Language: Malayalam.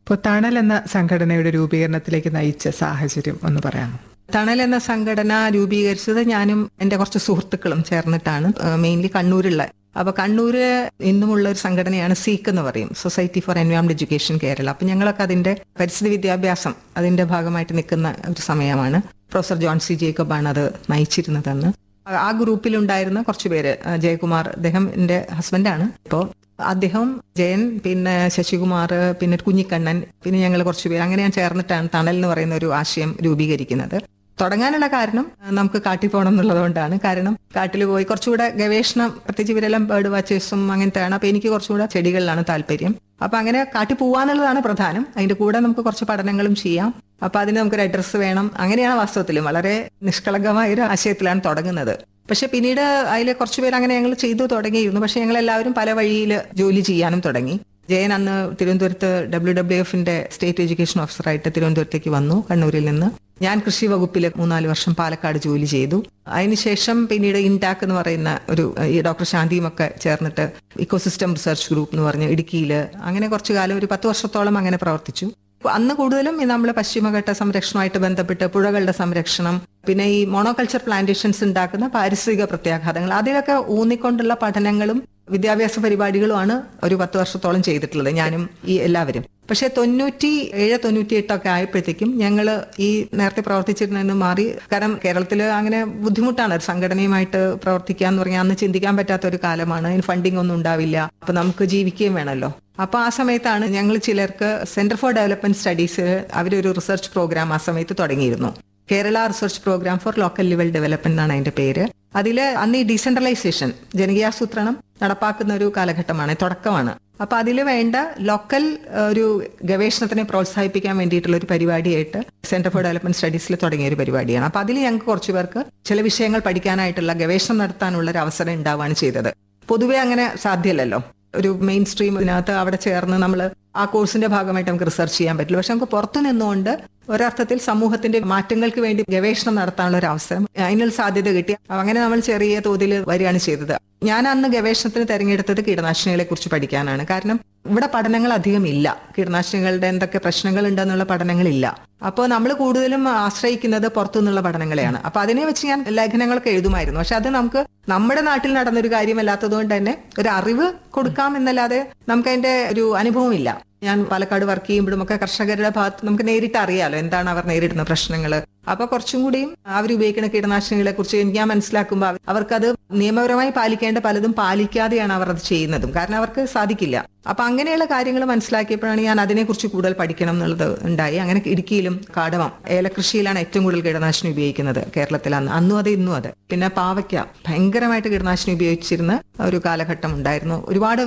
ഇപ്പോൾ തണൽ എന്ന സംഘടനയുടെ രൂപീകരണത്തിലേക്ക് നയിച്ച സാഹചര്യം ഒന്ന് പറയാമോ തണൽ എന്ന സംഘടന രൂപീകരിച്ചത് ഞാനും എന്റെ കുറച്ച് സുഹൃത്തുക്കളും ചേർന്നിട്ടാണ് മെയിൻലി കണ്ണൂരുള്ള അപ്പൊ കണ്ണൂര് ഇന്നുമുള്ള ഒരു സംഘടനയാണ് സീക്ക് എന്ന് പറയും society for environment education Kerala അപ്പൊ ഞങ്ങളൊക്കെ അതിന്റെ പരിസ്ഥിതി വിദ്യാഭ്യാസം അതിന്റെ ഭാഗമായിട്ട് നിൽക്കുന്ന ഒരു സമയമാണ് പ്രൊഫസർ ജോൺ സി ജേക്കബാണ് അത് നയിച്ചിരുന്നതെന്ന് ആ ഗ്രൂപ്പിലുണ്ടായിരുന്ന കുറച്ച് പേര് ആ, ജയകുമാർ അദ്ദേഹം എന്റെ ഹസ്ബൻഡാണ് ഇപ്പോൾ അദ്ദേഹം ജയൻ പിന്നെ ശശികുമാർ പിന്നെ കുഞ്ഞിക്കണ്ണൻ പിന്നെ ഞങ്ങൾ കുറച്ച് പേര് അങ്ങനെ ഞാൻ ചേർന്നിട്ടാണ് തണൽ എന്ന് പറയുന്ന ഒരു ആശയം രൂപീകരിക്കുന്നത് തുടങ്ങാനുള്ള കാരണം ആ, നമുക്ക് കാട്ടിൽ പോകണം എന്നുള്ളതുകൊണ്ടാണ് കാരണം കാട്ടിൽ പോയി കുറച്ചുകൂടെ ഗവേഷണം പ്രത്യേകിച്ച് ഇവരെല്ലാം ബേർഡ് വാച്ചേഴ്സും അങ്ങനത്തെയാണ് അപ്പൊ എനിക്ക് കുറച്ചുകൂടെ ചെടികളിലാണ് താല്പര്യം അപ്പൊ അങ്ങനെ കാട്ടിൽ പോവാന്നുള്ളതാണ് പ്രധാനം അതിന്റെ കൂടെ നമുക്ക് കുറച്ച് പഠനങ്ങളും ചെയ്യാം അപ്പൊ അതിന് നമുക്കൊരു അഡ്രസ്സ് വേണം അങ്ങനെയാണ് വാസ്തവത്തിലും വളരെ നിഷ്കളങ്കമായ ഒരു ആശയത്തിലാണ് തുടങ്ങുന്നത് പക്ഷെ പിന്നീട് അതിൽ കുറച്ചുപേർ അങ്ങനെ ഞങ്ങൾ ചെയ്തു തുടങ്ങിയിരുന്നു പക്ഷെ ഞങ്ങൾ എല്ലാവരും പല വഴിയിൽ ജോലി ചെയ്യാനും തുടങ്ങി ജയൻ അന്ന് തിരുവനന്തപുരത്ത് ഡബ്ല്യു ഡബ്ല്യു എഫിന്റെ സ്റ്റേറ്റ് എഡ്യൂക്കേഷൻ ഓഫീസറായിട്ട് തിരുവനന്തപുരത്തേക്ക് വന്നു കണ്ണൂരിൽ നിന്ന് ഞാൻ കൃഷി വകുപ്പിൽ മൂന്നാല് വർഷം പാലക്കാട് ജോലി ചെയ്തു അതിനുശേഷം പിന്നീട് ഇൻടാക്ക് എന്ന് പറയുന്ന ഒരു ഈ ഡോക്ടർ ശാന്തിയും ഒക്കെ ചേർന്നിട്ട് ഇക്കോസിസ്റ്റം റിസർച്ച് ഗ്രൂപ്പ് എന്ന് പറഞ്ഞ് ഇടുക്കിയിൽ അങ്ങനെ കുറച്ചു കാലം ഒരു പത്ത് വർഷത്തോളം അങ്ങനെ പ്രവർത്തിച്ചു അന്ന് കൂടുതലും ഈ നമ്മൾ പശ്ചിമഘട്ട സംരക്ഷണമായിട്ട് ബന്ധപ്പെട്ട് പുഴകളുടെ സംരക്ഷണം പിന്നെ ഈ മോണോകൾച്ചർ പ്ലാന്റേഷൻസ് ഉണ്ടാക്കുന്ന പാരിസ്ഥിതിക പ്രത്യാഘാതങ്ങൾ അതിലൊക്കെ ഊന്നിക്കൊണ്ടുള്ള പഠനങ്ങളും വിദ്യാഭ്യാസ പരിപാടികളുമാണ് ഒരു പത്ത് വർഷത്തോളം ചെയ്തിട്ടുള്ളത് ഞാനും ഈ എല്ലാവരും പക്ഷെ തൊണ്ണൂറ്റി ഏഴ് തൊണ്ണൂറ്റി എട്ടൊക്കെ ആയപ്പോഴത്തേക്കും ഞങ്ങൾ ഈ നേരത്തെ പ്രവർത്തിച്ചിരുന്നതിന് മാറി കാരണം കേരളത്തിൽ അങ്ങനെ ബുദ്ധിമുട്ടാണ് ഒരു സംഘടനയുമായിട്ട് പ്രവർത്തിക്കുക എന്ന് പറഞ്ഞാൽ അന്ന് ചിന്തിക്കാൻ പറ്റാത്ത ഒരു കാലമാണ് അതിന് ഫണ്ടിങ് ഒന്നും ഉണ്ടാവില്ല അപ്പൊ നമുക്ക് ജീവിക്കുകയും വേണമല്ലോ അപ്പൊ ആ സമയത്താണ് ഞങ്ങൾ ചിലർക്ക് സെന്റർ ഫോർ ഡെവലപ്മെന്റ് സ്റ്റഡീസ് അവരൊരു റിസർച്ച് പ്രോഗ്രാം ആ സമയത്ത് തുടങ്ങിയിരുന്നു Kerala research programme for local level development എന്നാണ് അതിന്റെ പേര് അതിൽ അന്ന് ഈ ഡീസെൻട്രലൈസേഷൻ ജനകീയാസൂത്രണം നടപ്പാക്കുന്ന ഒരു കാലഘട്ടമാണ് തുടക്കമാണ് അപ്പൊ അതിൽ വേണ്ട ലോക്കൽ ഏഹ്, ഒരു ഗവേഷണത്തിനെ പ്രോത്സാഹിപ്പിക്കാൻ വേണ്ടിയിട്ടുള്ള ഒരു പരിപാടിയായിട്ട് സെന്റർ ഫോർ ഡെവലപ്മെന്റ് സ്റ്റഡീസിൽ തുടങ്ങിയ ഒരു പരിപാടിയാണ് അപ്പൊ അതിൽ ഞങ്ങൾക്ക് കുറച്ച് പേർക്ക് ചില വിഷയങ്ങൾ പഠിക്കാനായിട്ടുള്ള ഗവേഷണം നടത്താനുള്ള ഒരു അവസരം ഉണ്ടാവുകയാണ് ചെയ്തത് പൊതുവെ അങ്ങനെ സാധ്യമല്ലല്ലോ ഒരു മെയിൻ സ്ട്രീം ഇതിനകത്ത് അവിടെ ചേർന്ന് നമ്മൾ ആ കോഴ്സിന്റെ ഭാഗമായിട്ട് നമുക്ക് റിസർച്ച് ചെയ്യാൻ പറ്റില്ല പക്ഷെ നമുക്ക് പുറത്തു നിന്നുകൊണ്ട് ഒരർത്ഥത്തിൽ സമൂഹത്തിന്റെ മാറ്റങ്ങൾക്ക് വേണ്ടി ഗവേഷണം നടത്താനുള്ള ഒരു അവസരം അതിനുള്ള സാധ്യത കിട്ടി അങ്ങനെ നമ്മൾ ചെറിയ തോതിൽ വരികയാണ് ചെയ്തത് ഞാൻ അന്ന് ഗവേഷണത്തിന് തെരഞ്ഞെടുത്തത് കീടനാശിനികളെ കുറിച്ച് പഠിക്കാനാണ് കാരണം ഇവിടെ പഠനങ്ങൾ അധികം ഇല്ല കീടനാശിനികളുടെ എന്തൊക്കെ പ്രശ്നങ്ങൾ ഉണ്ടെന്നുള്ള പഠനങ്ങളില്ല അപ്പോൾ നമ്മൾ കൂടുതലും ആശ്രയിക്കുന്നത് പുറത്തുനിന്നുള്ള പഠനങ്ങളെയാണ് അപ്പൊ അതിനെ വെച്ച് ഞാൻ ലേഖനങ്ങളൊക്കെ എഴുതുമായിരുന്നു പക്ഷെ അത് നമുക്ക് നമ്മുടെ നാട്ടിൽ നടന്നൊരു കാര്യമല്ലാത്തത് കൊണ്ട് തന്നെ ഒരു അറിവ് കൊടുക്കാം എന്നല്ലാതെ നമുക്ക് അതിന്റെ ഒരു അനുഭവമില്ല ഞാൻ പാലക്കാട് വർക്ക് ചെയ്യുമ്പോഴും ഒക്കെ കർഷകരുടെ ഭാഗത്ത് നമുക്ക് നേരിട്ട് അറിയാലോ എന്താണ് അവർ നേരിടുന്ന പ്രശ്നങ്ങൾ അപ്പൊ കുറച്ചും കൂടിയും അവർ ഉപയോഗിക്കുന്ന കീടനാശിനികളെ കുറിച്ച് ഞാൻ മനസ്സിലാക്കുമ്പോൾ അവ- അവർക്കത് നിയമപരമായി പാലിക്കേണ്ട പലതും പാലിക്കാതെയാണ് അവർ അത് ചെയ്യുന്നതും കാരണം അവർക്ക് സാധിക്കില്ല അപ്പൊ അങ്ങനെയുള്ള കാര്യങ്ങൾ മനസ്സിലാക്കിയപ്പോഴാണ് ഞാൻ അതിനെക്കുറിച്ച് കൂടുതൽ പഠിക്കണം എന്നുള്ളത് ഉണ്ടായി അങ്ങനെ ഇടുക്കിയിലും കാടമം ഏലകൃഷിയിലാണ് ഏറ്റവും കൂടുതൽ കീടനാശിനി ഉപയോഗിക്കുന്നത് കേരളത്തിൽ അന്ന് അന്നും അത് ഇന്നും അത് പിന്നെ പാവയ്ക്ക ഭയങ്കരമായിട്ട് കീടനാശിനി ഉപയോഗിച്ചിരുന്ന ഒരു കാലഘട്ടം ഉണ്ടായിരുന്നു ഒരുപാട്